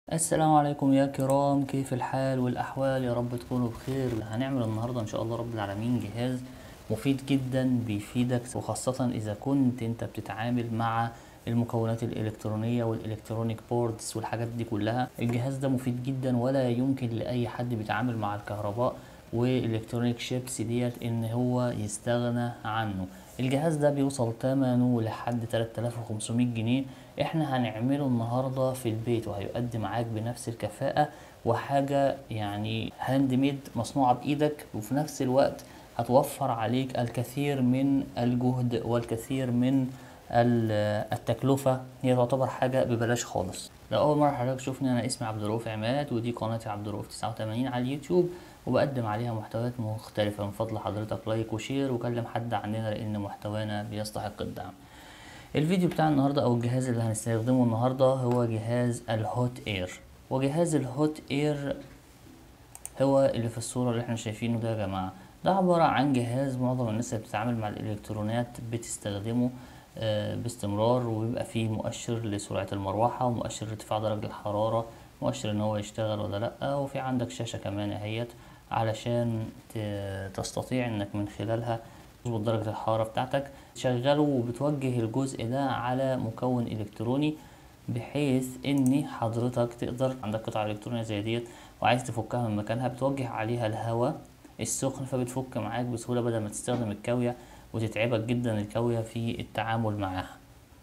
السلام عليكم يا كرام كيف الحال والأحوال يا رب تكونوا بخير هنعمل النهاردة إن شاء الله رب العالمين جهاز مفيد جدا بيفيدك وخاصة إذا كنت أنت بتتعامل مع المكونات الإلكترونية والإلكترونيك بوردز والحاجات دي كلها الجهاز ده مفيد جدا ولا يمكن لأي حد بيتعامل مع الكهرباء والإلكترونيك شيبس ديت إن هو يستغنى عنه الجهاز ده بيوصل ثمنه لحد 3500 جنيه احنا هنعمله النهاردة في البيت وهيؤدي معاك بنفس الكفاءة وحاجة يعني هاند ميد مصنوعة بإيدك وفي نفس الوقت هتوفر عليك الكثير من الجهد والكثير من ال- التكلفة هي تعتبر حاجة ببلاش خالص لو أول مرة حضرتك تشوفني أنا اسمي عبد الرؤوف عماد ودي قناتي عبد الرؤوف 89 على اليوتيوب وبقدم عليها محتويات مختلفة من فضل حضرتك لايك وشير وكلم حد عننا لأن محتوانا بيستحق الدعم الفيديو بتاع النهاردة أو الجهاز اللي هنستخدمه النهاردة هو جهاز الهوت اير وجهاز الهوت اير هو اللي في الصورة اللي احنا شايفينه ده يا جماعة ده عبارة عن جهاز معظم الناس اللي بتتعامل مع الإلكترونيات بتستخدمه آه، باستمرار وبيبقى فيه مؤشر لسرعة المروحة ومؤشر ارتفاع درجة الحرارة مؤشر ان هو يشتغل ولا لأ وفي عندك شاشة كمان اهيت علشان ت- تستطيع انك من خلالها تظبط درجة الحرارة بتاعتك تشغله وبتوجه الجزء ده على مكون إلكتروني بحيث ان حضرتك تقدر عندك قطعة إلكترونية زي ديت وعايز تفكها من مكانها بتوجه عليها الهواء السخن فبتفك معاك بسهولة بدل ما تستخدم الكاوية وتتعبك جدا الكاوية في التعامل معاها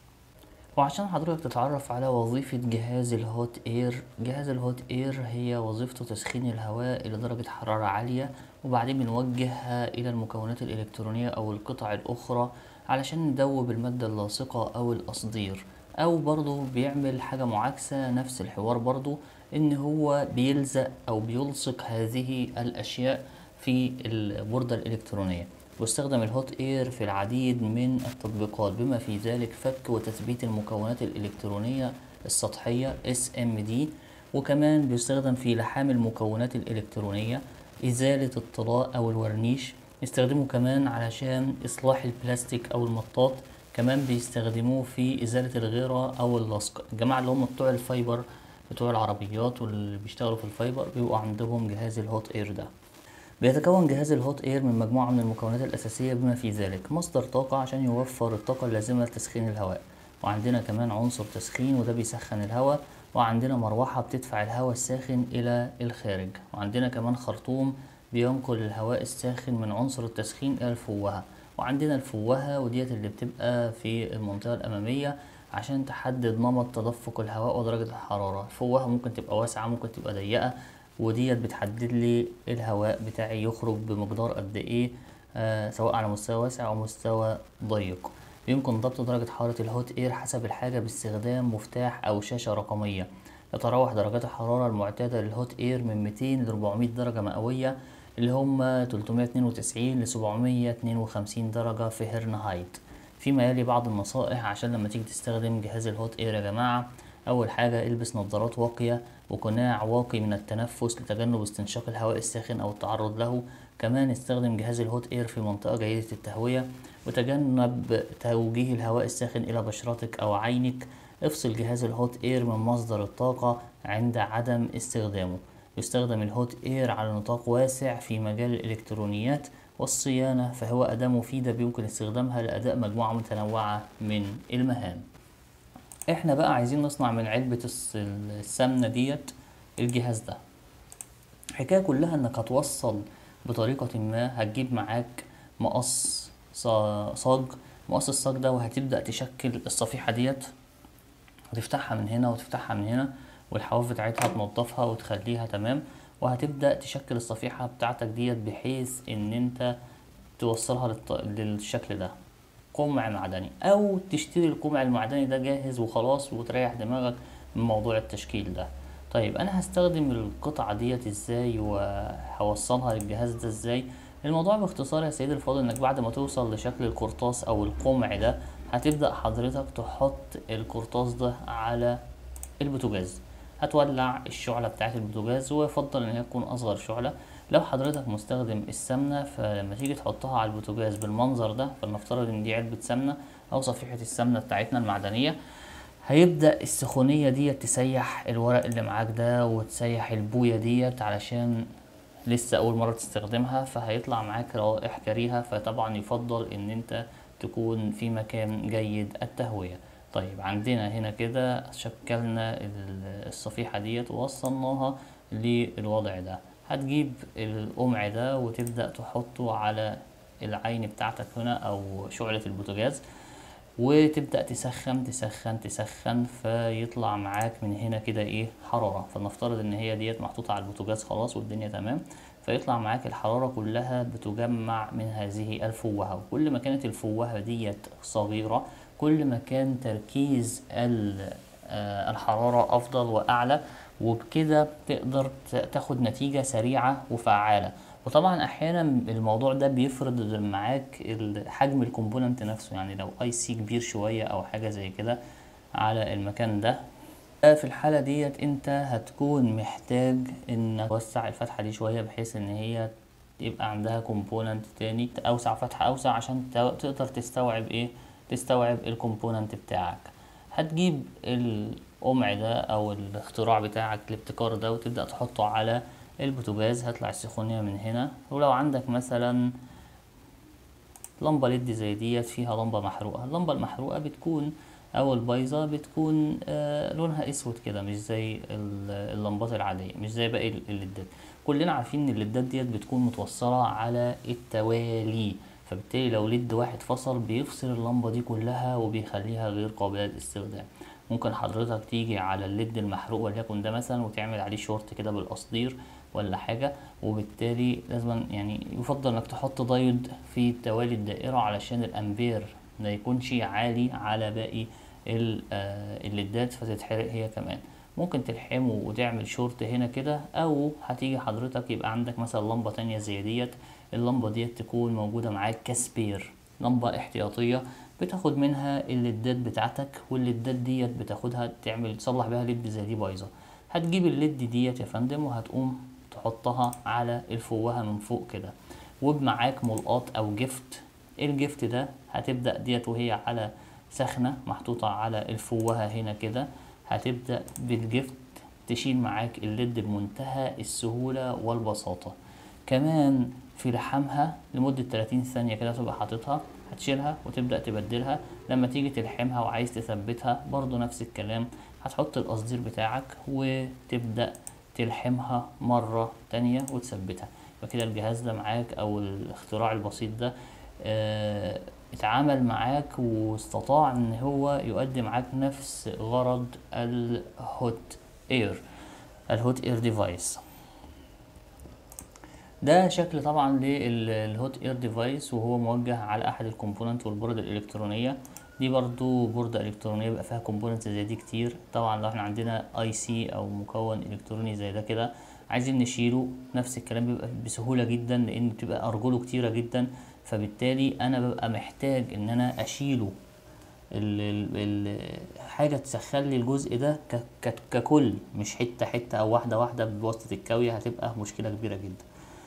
وعشان حضرتك تتعرف على وظيفة جهاز الهوت اير جهاز الهوت اير هي وظيفته تسخين الهواء إلى درجة حرارة عالية وبعدين بنوجهها إلى المكونات الإلكترونية أو القطع الأخرى علشان ندوب المادة اللاصقة أو القصدير أو برضه بيعمل حاجة معاكسة نفس الحوار برضه إن هو بيلزق أو بيلصق هذه الأشياء في البوردة الإلكترونية واستخدم الهوت اير في العديد من التطبيقات بما في ذلك فك وتثبيت المكونات الإلكترونية السطحية SMD وكمان بيستخدم في لحام المكونات الإلكترونية إزالة الطلاء أو الورنيش يستخدمه كمان علشان إصلاح البلاستيك أو المطاط كمان بيستخدموه في إزالة الغيرة أو اللصق الجماعة اللي هم بتوع الفايبر بتوع العربيات واللي بيشتغلوا في الفايبر بيبقوا عندهم جهاز الهوت اير ده بيتكون جهاز الهوت اير من مجموعة من المكونات الأساسية بما في ذلك مصدر طاقة عشان يوفر الطاقة اللازمة لتسخين الهواء وعندنا كمان عنصر تسخين وده بيسخن الهواء وعندنا مروحة بتدفع الهواء الساخن إلى الخارج وعندنا كمان خرطوم بينقل الهواء الساخن من عنصر التسخين إلى الفوهة وعندنا الفوهة وديت اللي بتبقى في المنطقة الأمامية عشان تحدد نمط تدفق الهواء ودرجة الحرارة الفوهة ممكن تبقى واسعة ممكن تبقى ضيقة وديت بتحدد لي الهواء بتاعي يخرج بمقدار قد ايه آه سواء على مستوى واسع او مستوى ضيق يمكن ضبط درجة حرارة الهوت اير حسب الحاجة باستخدام مفتاح او شاشة رقمية تتراوح درجات الحرارة المعتادة للهوت اير من 200 ل 400 درجة مئوية اللي هم 392 ل 752 درجة فهرنهايت فيما يلي بعض النصائح عشان لما تيجي تستخدم جهاز الهوت اير يا جماعة أول حاجة البس نظارات واقية وقناع واقي من التنفس لتجنب استنشاق الهواء الساخن أو التعرض له كمان استخدم جهاز الهوت اير في منطقة جيدة التهوية وتجنب توجيه الهواء الساخن إلى بشرتك أو عينك افصل جهاز الهوت اير من مصدر الطاقة عند عدم استخدامه يستخدم الهوت اير على نطاق واسع في مجال الإلكترونيات والصيانة فهو أداة مفيدة بيمكن استخدامها لأداء مجموعة متنوعة من المهام احنا بقى عايزين نصنع من علبة الس- السمنة ديت الجهاز ده الحكاية كلها انك هتوصل بطريقة ما هتجيب معاك مقص صا- صاج مقص الصاج ده وهتبدأ تشكل الصفيحة ديت هتفتحها من هنا وتفتحها من هنا والحواف بتاعتها تنضفها وتخليها تمام وهتبدأ تشكل الصفيحة بتاعتك ديت بحيث ان انت توصلها للط... للشكل ده قمع معدني او تشتري القمع المعدني ده جاهز وخلاص وتريح دماغك من موضوع التشكيل ده طيب انا هستخدم القطعة ديت ازاي وهوصلها للجهاز ده ازاي الموضوع باختصار يا سيدي الفاضل انك بعد ما توصل لشكل القرطاس او القمع ده هتبدأ حضرتك تحط القرطاس ده على البوتاجاز هتولع الشعلة بتاعت البوتاجاز ويفضل ان هي تكون اصغر شعلة لو حضرتك مستخدم السمنة فلما تيجي تحطها على البوتاجاز بالمنظر ده فلنفترض ان دي علبة سمنة او صفيحة السمنة بتاعتنا المعدنية هيبدأ السخونية ديت تسيح الورق اللي معاك ده وتسيح البوية ديت علشان لسه أول مرة تستخدمها فهيطلع معاك روائح كريهة فطبعا يفضل إن أنت تكون في مكان جيد التهوية طيب عندنا هنا كده شكلنا ال- الصفيحة ديت ووصلناها للوضع ده هتجيب القمع ده وتبدأ تحطه على العين بتاعتك هنا أو شعلة البوتاجاز وتبدأ تسخن تسخن تسخن فيطلع معاك من هنا كده ايه حرارة فلنفترض ان هي ديت محطوطة على البوتاجاز خلاص والدنيا تمام فيطلع معاك الحرارة كلها بتجمع من هذه الفوهة وكل ما كانت الفوهة ديت صغيرة كل ما كان تركيز ال- آه، الحرارة أفضل وأعلى وبكده تقدر ت- تاخد نتيجة سريعة وفعالة وطبعا احيانا الموضوع ده بيفرض معاك ال- حجم الكومبوننت نفسه يعني لو اي سي كبير شوية او حاجة زي كده على المكان ده في الحالة ديت انت هتكون محتاج انك توسع الفتحة دي شوية بحيث ان هي يبقى عندها كومبوننت تاني اوسع فتحة اوسع عشان ت- تقدر تستوعب ايه تستوعب الكومبوننت بتاعك هتجيب القمع ده او الاختراع بتاعك الابتكار ده وتبدأ تحطه على البوتاجاز هطلع السخونية من هنا ولو عندك مثلا لمبة ليد زي ديت فيها لمبة محروقة اللمبة المحروقة بتكون أو البايظة بتكون آه لونها أسود كده مش زي ال- اللمبات العادية مش زي باقي ال- الليدات كلنا عارفين إن الليدات ديت بتكون متوصلة على التوالي فبالتالي لو ليد واحد فصل بيفصل اللمبة دي كلها وبيخليها غير قابلة للاستخدام ممكن حضرتك تيجي على الليد المحروق وليكن ده مثلا وتعمل عليه شورت كده بالقصدير ولا حاجة وبالتالي لازم يعني يفضل انك تحط دايود في توالي الدائرة علشان الامبير ما يكونش عالي على باقي ال- آه، الليدات فتتحرق هي كمان ممكن تلحمه وتعمل شورت هنا كده او هتيجي حضرتك يبقى عندك مثلا لمبة تانية زي ديت اللمبة ديت تكون موجودة معاك كسبير لمبة احتياطية بتاخد منها الليدات بتاعتك والليدات ديت بتاخدها تعمل تصلح بيها ليد زي دي بايظة هتجيب الليد ديت يا فندم وهتقوم تحطها على الفوهة من فوق كده وبمعاك ملقاط او جفت الجفت ده هتبدأ ديت وهي على سخنة محطوطة على الفوهة هنا كده هتبدأ بالجفت تشيل معاك الليد بمنتهى السهولة والبساطة كمان في لحامها لمدة 30 ثانية كده تبقى حاططها هتشيلها وتبدأ تبدلها لما تيجي تلحمها وعايز تثبتها برضو نفس الكلام هتحط القصدير بتاعك وتبدأ تلحمها مرة تانية وتثبتها يبقى كده الجهاز ده معاك أو الاختراع البسيط ده آه، اتعامل معاك واستطاع ان هو يؤدي معاك نفس غرض الهوت اير الهوت اير ديفايس ده شكل طبعا للهوت اير ديفايس وهو موجه على احد الكومبوننت والبورد الالكترونيه دي برضو بوردة الكترونيه بيبقى فيها كومبوننت زي دي كتير طبعا لو احنا عندنا اي سي او مكون الكتروني زي ده كده عايزين نشيله نفس الكلام بيبقى بسهوله جدا لان بتبقى ارجله كتيره جدا فبالتالي انا ببقى محتاج ان انا اشيله ال ال ال حاجة تسخن لي الجزء ده ك ك ككل مش حتة حتة أو واحدة واحدة بواسطة الكاوية هتبقى مشكلة كبيرة جدا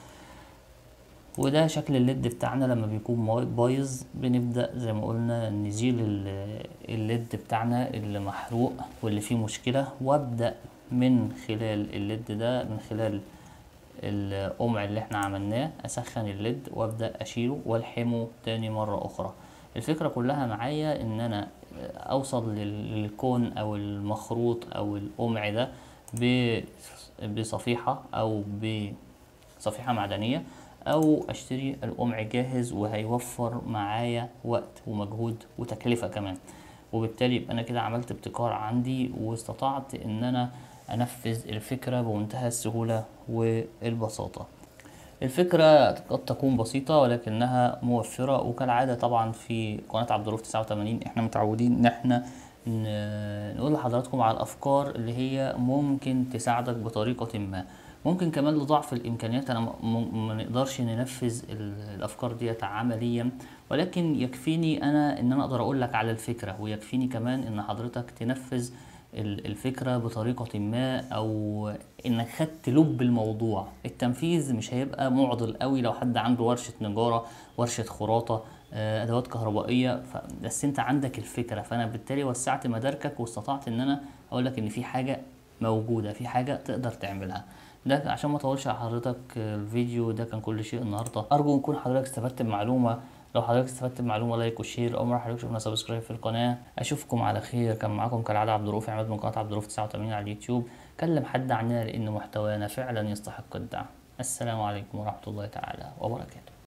وده شكل الليد بتاعنا لما بيكون ماي- بايظ بنبدأ زي ما قلنا نزيل ال- الليد بتاعنا اللي محروق واللي فيه مشكلة وابدأ من خلال الليد ده من خلال القمع اللي احنا عملناه اسخن الليد وابدا اشيله والحمه تاني مره اخرى الفكره كلها معايا ان انا اوصل لل- للكون او المخروط او القمع ده ب- بصفيحه او بصفيحه معدنيه او اشتري القمع جاهز وهيوفر معايا وقت ومجهود وتكلفه كمان وبالتالي يبقى انا كده عملت ابتكار عندي واستطعت ان انا انفذ الفكره بمنتهى السهوله والبساطه الفكرة قد تكون بسيطة ولكنها موفرة وكالعادة طبعا في قناة عبد الرؤوف 89 احنا متعودين ان احنا ن- نقول لحضراتكم على الافكار اللي هي ممكن تساعدك بطريقة ما ممكن كمان لضعف الامكانيات انا م- م- ما نقدرش ننفذ ال- الافكار ديت عمليا ولكن يكفيني انا ان انا اقدر اقول لك على الفكرة ويكفيني كمان ان حضرتك تنفذ ال- الفكرة بطريقة ما أو إنك خدت لب الموضوع التنفيذ مش هيبقى معضل قوي لو حد عنده ورشة نجارة ورشة خراطة آه، ادوات كهربائيه ف... بس انت عندك الفكره فانا بالتالي وسعت مداركك واستطعت ان انا اقول لك ان في حاجه موجوده في حاجه تقدر تعملها ده عشان ما اطولش على حضرتك آه، الفيديو ده كان كل شيء النهارده ارجو يكون حضرتك استفدت بمعلومه لو حضرتك استفدت بمعلومه لايك وشير او مره حضرتك شفنا سبسكرايب في القناه اشوفكم على خير كان معاكم كالعاده عبد الرؤوف عماد من قناه عبد الرؤوف 89 على اليوتيوب كلم حد عننا لان محتوانا فعلا يستحق الدعم السلام عليكم ورحمه الله تعالى وبركاته